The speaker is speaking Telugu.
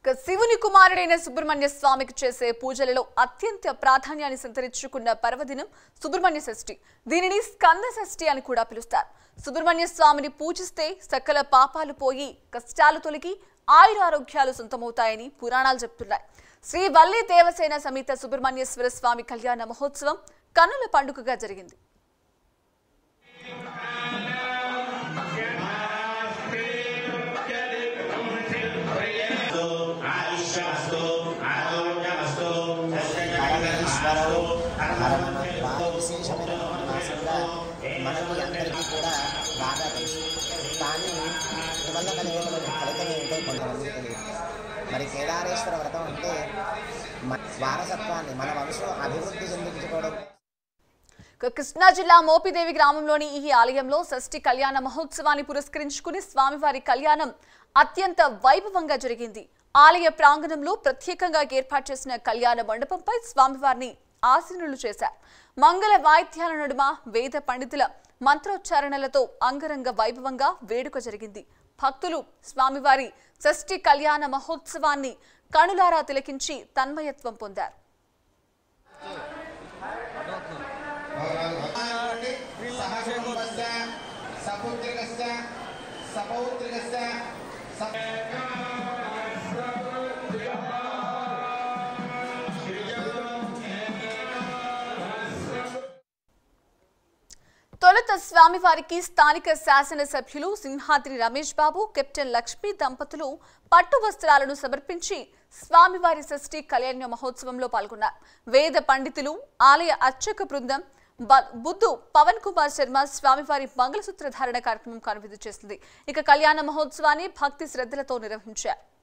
ఇక శివుని కుమారుడైన సుబ్రహ్మణ్య స్వామికి చేసే పూజలలో అత్యంత ప్రాధాన్యాన్ని సంతరించుకున్న పర్వదినం సుబ్రహ్మణ్య షష్ఠి దీనిని స్కంద షష్ఠి అని కూడా పిలుస్తారు సుబ్రహ్మణ్య స్వామిని పూజిస్తే సకల పాపాలు పోయి కష్టాలు తొలగి ఆయురారోగ్యాలు సొంతమవుతాయని పురాణాలు చెప్తున్నాయి శ్రీ వల్లి దేవసేన సమేత సుబ్రహ్మణ్యేశ్వర స్వామి కళ్యాణ మహోత్సవం కన్నుల పండుగగా జరిగింది ఆయుష్యమస్తు ఆరోగ్యమస్తు పరమేశ్వరుడు పరమ బాగా విశేషమైన మాసంగా మనకి అందరికీ కూడా బాగా తెలుసు కానీ ఇవల్ల కలిగేటువంటి ఫలితం ఏమిటో కొంతమంది తెలియదు మరి కేదారేశ్వర వ్రతం అంటే మన వారసత్వాన్ని మన వంశం అభివృద్ధి చెందించుకోవడం ఇక కృష్ణా జిల్లా మోపిదేవి గ్రామంలోని ఈ ఆలయంలో షష్ఠి కళ్యాణ మహోత్సవాన్ని పురస్కరించుకుని స్వామివారి కళ్యాణం అత్యంత వైభవంగా జరిగింది ఆలయ ప్రాంగణంలో ప్రత్యేకంగా ఏర్పాటు చేసిన కళ్యాణ మండపంపై స్వామివారిని ఆసీనులు చేశారు మంగళ వాయిద్యాల నడుమ వేద పండితుల మంత్రోచ్చారణలతో అంగరంగ వైభవంగా వేడుక జరిగింది భక్తులు స్వామివారి షష్ఠి కళ్యాణ మహోత్సవాన్ని కనులారా తిలకించి తన్మయత్వం పొందారు సహకుటుంబస్య సపుత్రికస్య సపౌత్రికస్య తొలుత స్వామివారికి స్థానిక శాసనసభ్యులు సింహాద్రి రమేష్ బాబు కెప్టెన్ లక్ష్మీ దంపతులు పట్టు వస్త్రాలను సమర్పించి స్వామివారి షష్ఠి కళ్యాణ మహోత్సవంలో పాల్గొన్నారు వేద పండితులు ఆలయ అర్చక బృందం బ- బుద్ధు పవన్ కుమార్ శర్మ స్వామివారి మంగళసూత్ర ధారణ కార్యక్రమం కనువిందు చేసింది ఇక కళ్యాణ మహోత్సవాన్ని భక్తి శ్రద్ధలతో నిర్వహించారు